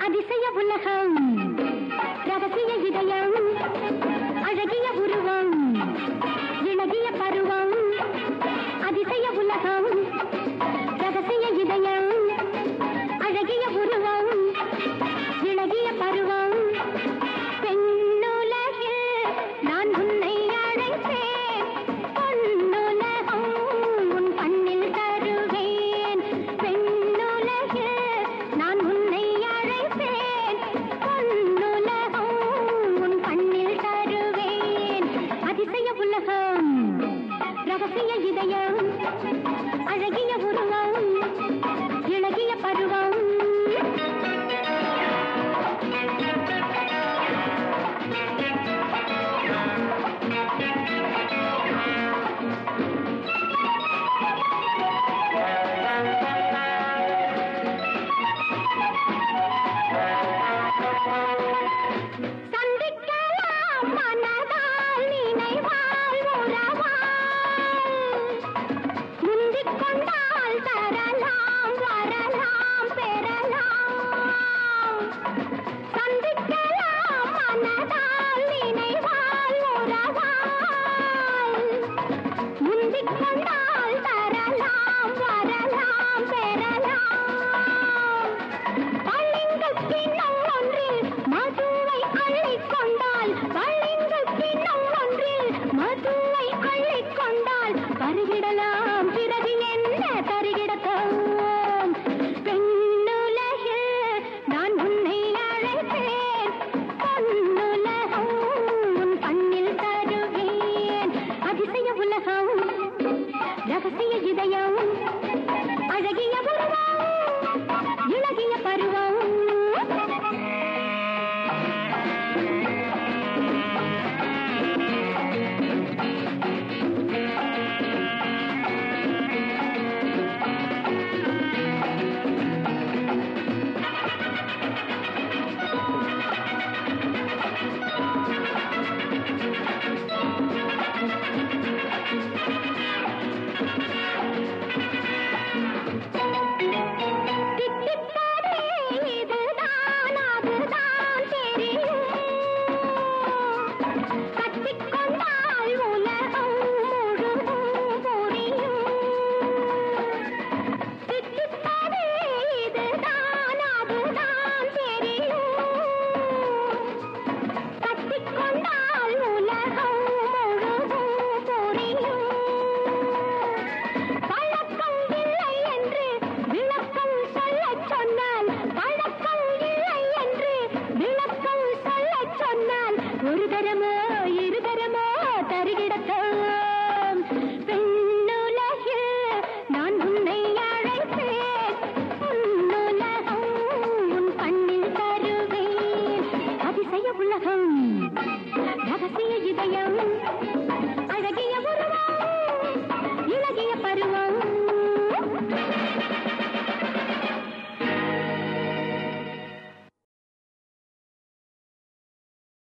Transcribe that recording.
அதிசய உலகம் ரகசிய இதயம் அழகிய உருவம் இழகிய பருவம் அதிசய உலகம் ரகசிய இதயம் அழகிய உருவம் இழகிய பருவம் பெண்ணுலகில் நான் உன்னை அழைத்தேன் பொன்னுலகம் உன் கண்ணில் தருவேன் பெண்ணுலகில் நான் உன்னை அழைத்தேன் பொன்னுலகம் உன் கண்ணில் தருவேன் அதிசய உலகம் ரகசிய இதயம் அழகிய உருவம் இழகிய பருவம் சந்திக்கலாம் மனதால் நினைவால் உறவால் முந்திக் கொண்டால் தரலாம் வரலாம் பெறலாம் சந்திக்கலாம் மனதால் நினைவால் உறவால் முந்திக் கொண்டால் தரலாம் வரலாம் பெறலாம் பளிங்கு கிண்ணம் ஒன்றில் மதுவை அள்ளிக் கொண்டால் பளிங்கு கிண்ணம் ஒன்றில் மதுவை அள்ளிக் கொண்டால் பருகிடலாம் பிறகு என்ன தருகிடத்தோம் பெண்ணுலகில் நான் உன்னை அழைத்தேன் பொன்னுலகம் உன் கண்ணில் தருவேன் அதிசய உலகம் ரகசிய இதயம் அழகிய உருவம் இழகிய பருவம் தித்திப்பதே இதுதான் அதுதான் தெரியும் கட்டிக்கொண்டால் உலகம் முழுதும் புரியும் தித்திப்பதே இதுதான் அதுதான் தெரியும் கட்டிக்கொண்டால் உலகம் முழுதும் புரியும் பழக்கம் இல்லை என்று விளக்கம் சொல்லச் சொன்னால் பழக்கம் இல்லை என்று விளக்கம் சொல்லச் சொன்னால் ஒரு தரமோ